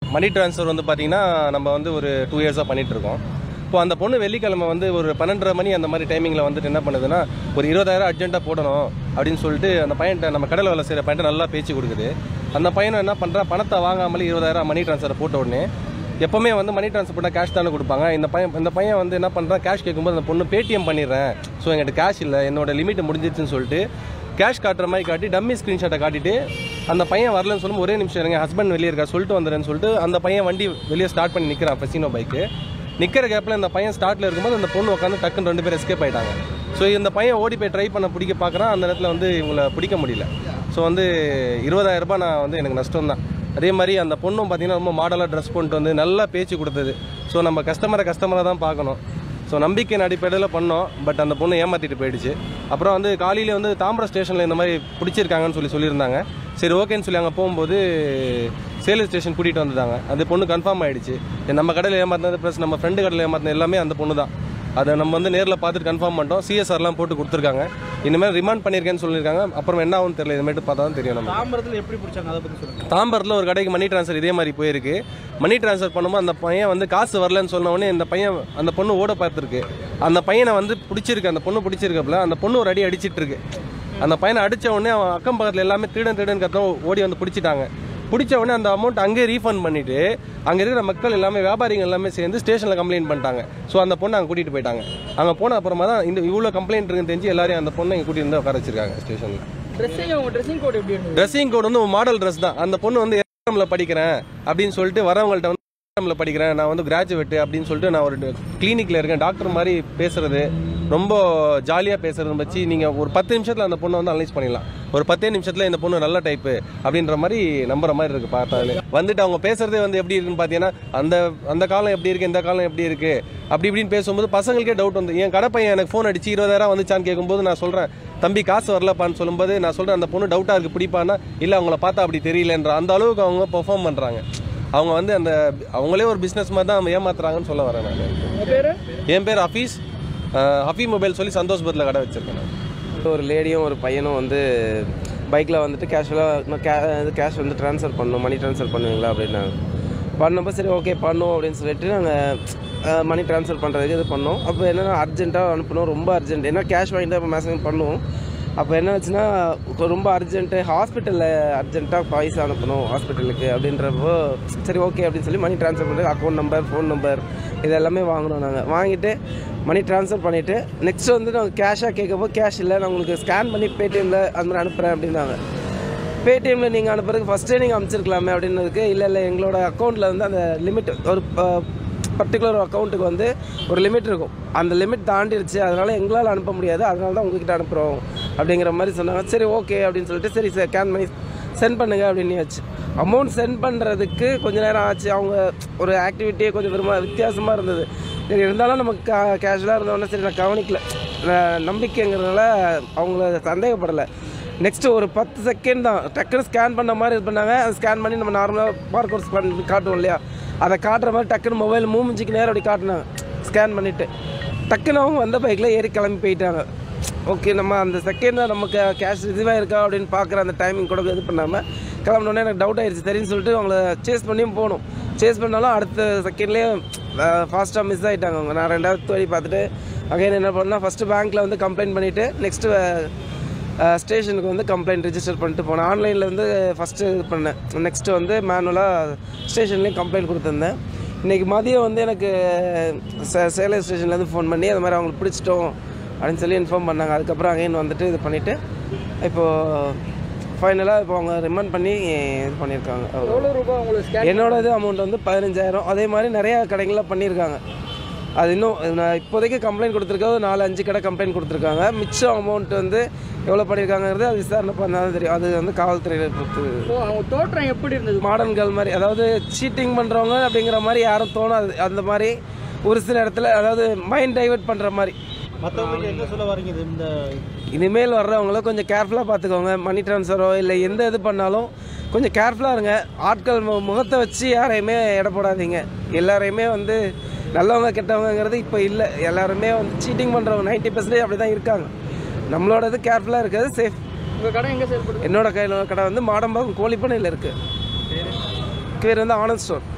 மணி transfer வந்து பார்த்தீங்கன்னா நம்ம வந்து ஒரு டூ இயர்ஸாக பண்ணிட்டு இருக்கோம் இப்போ அந்த பொண்ணு வெள்ளிக்கிழமை வந்து ஒரு பன்னெண்டரை மணி அந்த மாதிரி டைமிங்கில் வந்துட்டு என்ன பண்ணுதுன்னா ஒரு இருபதாயிரம் அர்ஜென்ட்டாக போடணும் அப்படின்னு சொல்லிட்டு அந்த பையன்ட்ட நம்ம கடையில் வேலை செய்கிற பையன்ட்ட நல்லா பேச்சு கொடுக்குது அந்த பையனும் என்ன பண்ணுறான் பணத்தை வாங்காமலே இருபதாயிரம் மணி ட்ரான்ஸ்ஃபர் போட்ட உடனே எப்பவுமே வந்து மணி ட்ரான்ஸ்ஃபர் பண்ணால் கேஷ் தானே கொடுப்பாங்க இந்த பையன் இந்த பையன் வந்து என்ன பண்ணுறான் கேஷ் கேட்கும்போது அந்த பொண்ணு பேடிஎம் பண்ணிடுறேன் ஸோ என்கிட்ட கேஷ் இல்லை என்னோட லிமிட் முடிஞ்சிருச்சுன்னு சொல்லிட்டு கேஷ் காட்டுற மாதிரி காட்டி டம்மி ஸ்க்ரீன்ஷாட்டை காட்டிட்டு அந்த பையன் வரலன்னு சொல்லும் ஒரே நிமிஷம் இருங்க ஹஸ்பண்ட் வெளியே இருக்கா சொல்லிட்டு வந்துடுறேன்னு சொல்லிட்டு அந்த பையன் வண்டி வெளியே ஸ்டார்ட் பண்ணி நிற்கிறான் ஃபெசினோ பைக்கு நிற்கிற கேப்பில் இந்த பையன் ஸ்டார்ட்டில் இருக்கும்போது அந்த பொண்ணு உட்காந்து டக்குன்னு ரெண்டு பேர் எஸ்கேப் ஆயிட்டாங்க ஸோ இந்த பையன் ஓடி போய் ட்ரை பண்ண பிடிக்க பார்க்குறான் அந்த நேரத்தில் வந்து இவங்கள பிடிக்க முடியல ஸோ வந்து இருபதாயிரம் ரூபாய் நான் வந்து எனக்கு நஷ்டம் தான் அதே மாதிரி அந்த பொண்ணும் பார்த்தீங்கன்னா ரொம்ப மாடலாக ட்ரெஸ் பண்ணிட்டு வந்து நல்லா பேச்சு கொடுத்தது ஸோ நம்ம கஸ்டமரை கஸ்டமராக தான் பார்க்கணும் ஸோ நம்பிக்கையின் அடிப்படையில் பண்ணோம் பட் அந்த பொண்ணு ஏமாற்றிட்டு போயிடுச்சு அப்புறம் வந்து காலையில வந்து தாம்பரம் ஸ்டேஷனில் இந்த மாதிரி பிடிச்சிருக்காங்கன்னு சொல்லி சொல்லியிருந்தாங்க சரி ஓகேன்னு சொல்லி அங்கே போகும்போது சேலம் ஸ்டேஷன் கூட்டிகிட்டு வந்துட்டாங்க அந்த பொண்ணு கன்ஃபார்ம் ஆயிடுச்சு நம்ம கடையில் ஏமாத்தினது ப்ளஸ் நம்ம ஃப்ரெண்டு கடையில் ஏமாத்தினது எல்லாமே அந்த பொண்ணு தான் அதை நம்ம வந்து நேரில் பார்த்துட்டு கன்ஃபார்ம் பண்ணிட்டோம் சிஎஸ்ஆர்லாம் போட்டு கொடுத்துருக்காங்க இனிமேல் ரிமாண்ட் பண்ணியிருக்கேன்னு சொல்லியிருக்காங்க அப்புறம் என்ன ஆகும்னு தெரியல இதுமேட்டு பார்த்தா தான் தெரியும் நம்ம தாம்பரத்தில் எப்படி பிடிச்சாங்க அதை பற்றி சொல்லுங்க தாம்பரத்தில் ஒரு கடைக்கு மணி ட்ரான்ஸ்ஃபர் இதே மாதிரி போயிருக்கு மணி ட்ரான்ஸ்ஃபர் பண்ணும்போது அந்த பையன் வந்து காசு வரலன்னு சொன்ன உடனே இந்த பையன் அந்த பொண்ணு ஓட பார்த்துருக்கு அந்த பையனை வந்து பிடிச்சிருக்கு அந்த பொண்ணு பிடிச்சிருக்கப்பல அந்த பொண்ணு ஒரு அடி அடிச்சிட்டு இருக்கு அந்த பையனை அடிச்ச உடனே அவன் அக்கம் பக்கத்தில் எல்லாமே திருடன் திருடன் கத்தம் ஓடி வந்து பிடிச்சிட்டாங்க பிடிச்ச உடனே அந்த அமௌண்ட் அங்கேயே ரீஃபண்ட் பண்ணிட்டு அங்கே இருக்கிற மக்கள் எல்லாமே வியாபாரிகள் எல்லாமே சேர்ந்து ஸ்டேஷனில் கம்ப்ளைண்ட் பண்ணிட்டாங்க ஸோ அந்த பொண்ணை அங்கே கூட்டிகிட்டு போயிட்டாங்க அங்கே போன அப்புறமா தான் இந்த இவ்வளோ கம்ப்ளைண்ட் இருக்குன்னு தெரிஞ்சு எல்லாரையும் அந்த பொண்ணை இங்கே கூட்டிட்டு வந்து உட்கார வச்சிருக்காங்க ஸ்டேஷனில் ட்ரெஸ்ஸிங் அவங்க ட்ரெஸ்ஸிங் கோட் எப்படி இருந்தது ட்ரெஸ்ஸிங் கோட் வந்து மாடல் ட்ரெஸ் தான் அந்த பொண்ணு வந்து எம்ல படிக்கிறேன் அப்படின்னு சொல்லிட்டு வரவங்கள்ட்ட வந்து எம்ல படிக்கிறேன் நான் வந்து கிராஜுவேட் அப்படின்னு சொல்லிட்டு நான் ஒரு கிளினிக்ல இருக்கேன் டாக்டர் மாதிரி பேசுறது ரொம்ப ஜாலியாக பேசுறது வச்சு நீங்கள் ஒரு பத்து நிமிஷத்தில் அந்த பொண்ணை வந்து அனலைஸ் பண்ணிடலாம் ஒரு பத்தே நிமிஷத்தில் இந்த பொண்ணு நல்ல டைப்பு அப்படின்ற மாதிரி நம்புற மாதிரி இருக்கு பார்த்தாலே வந்துட்டு அவங்க பேசுறதே வந்து எப்படி இருக்குன்னு பார்த்தீங்கன்னா அந்த அந்த காலம் எப்படி இருக்கு இந்த காலம் எப்படி இருக்கு அப்படி இப்படின்னு பேசும்போது பசங்களுக்கே டவுட் வந்து என் கடை பையன் எனக்கு ஃபோன் அடிச்சு இருபதாயிரம் வந்துச்சான்னு கேட்கும்போது நான் சொல்கிறேன் தம்பி காசு வரலப்பான்னு சொல்லும்போது நான் சொல்கிறேன் அந்த பொண்ணு டவுட்டாக இருக்கு பிடிப்பான்னா இல்லை அவங்கள பார்த்தா அப்படி தெரியலன்ற அந்த அளவுக்கு அவங்க பெர்ஃபார்ம் பண்ணுறாங்க அவங்க வந்து அந்த அவங்களே ஒரு பிஸ்னஸ் மாதிரி தான் ஏமாத்துறாங்கன்னு சொல்ல வரேன் நான் உங்கள் பேர் என் பேர் ஹஃபீஸ் அஹ், ஹஃபி மொபைல் சொல்லி சந்தோஷ் பத்தில் கடை வச்சிருக்கேன் நான் ஒரு லேடியும் ஒரு பையனும் வந்து பைக்கில் வந்துட்டு கேஷுவலாக கே இது கேஷ் வந்து ட்ரான்ஸ்ஃபர் பண்ணணும் மணி ட்ரான்ஸ்ஃபர் பண்ணுவீங்களா அப்படின்னாங்க பண்ணப்போ சரி ஓகே பண்ணுவோம் அப்படின்னு சொல்லிட்டு நாங்கள் மணி ட்ரான்ஸ்ஃபர் பண்ணுறதுக்கு இது பண்ணோம் அப்போ என்னென்னா அர்ஜென்ட்டாக அனுப்பணும் ரொம்ப அர்ஜென்ட் ஏன்னா கேஷ் வாங்கிட்டு தான் இப்போ மேக்ஸிமம் பண்ணுவோம் அப்போ என்ன ஆச்சுன்னா கொ- ரொம்ப அர்ஜென்ட்டு ஹாஸ்பிட்டலில் அர்ஜென்ட்டாக பைசா அனுப்பணும் ஹாஸ்பிட்டலுக்கு அப்படின்றப்போ சரி ஓகே அப்படின்னு சொல்லி மணி ட்ரான்ஸ்ஃபர் பண்ணுறது அக்கௌண்ட் நம்பர் ஃபோன் நம்பர் இது எல்லாமே வாங்கினோம் நாங்கள் வாங்கிட்டு மணி ட்ரான்ஸ்ஃபர் பண்ணிவிட்டு நெக்ஸ்ட் வந்து நாங்கள் கேஷாக கேட்கப்போ கேஷ் இல்லை நான் உங்களுக்கு ஸ்கேன் பண்ணி பேடிஎம்மில் அது மாதிரி அனுப்புகிறேன் அப்படின்னாங்க பேடிஎம்மில் நீங்கள் அனுப்புறதுக்கு ஃபஸ்ட்டே நீங்கள் அனுப்பிச்சிருக்கலாமே அப்படின்னதுக்கு இல்லை இல்லை எங்களோட அக்கௌண்ட்டில் வந்து அந்த லிமிட் ஒரு பர்டிகுலர் அக்கௌண்ட்டுக்கு வந்து ஒரு லிமிட் இருக்கும் அந்த லிமிட் தாண்டிடுச்சு அதனால் எங்களால் அனுப்ப முடியாது அதனால தான் உங்ககிட்ட அனுப்புகிறோம் அப்படிங்கிற மாதிரி சொன்னாங்க சரி ஓகே அப்படின்னு சொல்லிட்டு சரி சார் ஸ்கேன் பண்ணி சென்ட் பண்ணுங்க அப்படின்னு வச்சு அமௌண்ட் சென்ட் பண்ணுறதுக்கு கொஞ்ச நேரம் ஆச்சு அவங்க ஒரு ஆக்டிவிட்டியே கொஞ்சம் விரும்ப வித்தியாசமாக இருந்தது சரி இருந்தாலும் நமக்கு கா கேஷுவலாக இருந்தோடனே சரி நான் கவனிக்கல நான் நம்பிக்கைங்கிறதுனால அவங்கள சந்தேகப்படலை நெக்ஸ்ட்டு ஒரு பத்து செகண்ட் தான் டக்குன்னு ஸ்கேன் பண்ண மாதிரி இது பண்ணாங்க அதை ஸ்கேன் பண்ணி நம்ம நார்மலாக பார்க் கோர்ஸ் பண்ணி காட்டுவோம் இல்லையா அதை காட்டுற மாதிரி டக்குன்னு மொபைல் மூஞ்சிக்கு நேரம் அப்படி காட்டினாங்க ஸ்கேன் பண்ணிவிட்டு டக்குன்னு அவங்க வந்த பைக்கில் ஏறி கிளம்பி போயிட்டாங்க ஓகே நம்ம அந்த செகண்ட் நமக்கு கேஷ் ரிசீவாக இருக்கா அப்படின்னு பார்க்குற அந்த டைமிங் கூட இது பண்ணாமல் கிளம்பினோடனே எனக்கு டவுட் ஆயிடுச்சு சரின்னு சொல்லிட்டு அவங்கள சேஸ் பண்ணியும் போகணும் சேஸ் பண்ணாலும் அடுத்த செகண்ட்லேயே ஃபாஸ்ட்டாக மிஸ் ஆகிட்டாங்க அவங்க நான் ரெண்டாவது வழி பார்த்துட்டு அகைன் என்ன பண்ணால் ஃபஸ்ட்டு பேங்க்கில் வந்து கம்ப்ளைண்ட் பண்ணிவிட்டு நெக்ஸ்ட்டு ஸ்டேஷனுக்கு வந்து கம்ப்ளைண்ட் ரிஜிஸ்டர் பண்ணிட்டு போனேன் ஆன்லைனில் வந்து ஃபஸ்ட்டு இது பண்ணேன் நெக்ஸ்ட்டு வந்து மேனுவலாக ஸ்டேஷன்லேயும் கம்ப்ளைண்ட் கொடுத்துருந்தேன் இன்றைக்கி மதியம் வந்து எனக்கு சே- சேலம் ஸ்டேஷன்லேருந்து ஃபோன் பண்ணி அது மாதிரி அவங்களுக்கு பிடிச்சிட்டோம் அப்படின்னு சொல்லி இன்ஃபார்ம் பண்ணாங்க அதுக்கப்புறம் அகைன் வந்துட்டு இது பண்ணிவிட்டு இப்போது ஃபைனலாக இப்போ அவங்க ரிமைண்ட் பண்ணி இது பண்ணியிருக்காங்க அவ்வளோ. எவ்வளோ ரூபாய் உங்களுக்கு ஸ்கேன் என்னோட இது அமௌண்ட் வந்து பதினஞ்சாயிரம் அதே மாதிரி நிறையா கடைகளில் பண்ணியிருக்காங்க அது இன்னும் நான் இப்போதைக்கு கம்ப்ளைண்ட் கொடுத்துருக்கா ஒரு நாலு அஞ்சு கடை கம்ப்ளைண்ட் கொடுத்துருக்காங்க மிச்சம் அமௌண்ட் வந்து எவ்வளோ பண்ணியிருக்காங்கிறது அது விசாரணை பண்ணால் தான் தெரியும் அது வந்து காவல்துறையில் பொறுத்து ஓ அவங்க தோற்றம் எப்படி இருந்தது மாடர்ன் கேர்ள் மாதிரி அதாவது சீட்டிங் பண்ணுறவங்க அப்படிங்கிற மாதிரி யாரும் தோணாது அந்த மாதிரி ஒரு சில இடத்துல அதாவது மைண்ட் டைவர்ட் பண்ணுற மாதிரி மற்றவங்களுக்கு என்ன சொல்ல வரீங்க இது இந்த இனிமேல் வர்றவங்கள கொஞ்சம் கேர்ஃபுல்லாக பார்த்துக்கோங்க மணி ட்ரான்ஸ்ஃபரோ இல்லை எந்த இது பண்ணாலும் கொஞ்சம் கேர்ஃபுல்லாக இருங்க ஆட்கள் மு- முகத்தை வச்சு யாரையுமே எடை போடாதீங்க எல்லாரையுமே வந்து நல்லவங்க கெட்டவங்கங்கிறது இப்போ இல்லை எல்லாருமே வந்து சீட்டிங் பண்ணுறவங்க நைன்ட்டி பர்சன்டேஜ் அப்படி தான் இருக்காங்க நம்மளோட இது கேர்ஃபுல்லாக இருக்கிறது சேஃப் உங்கள் கடை எங்கே செயல்படுது என்னோட கையில் கடை வந்து மாடம்பாக்கம் கோழிப்பனையில் இருக்குது பேர் வந்து ஆனந்த் ஸ்டோர்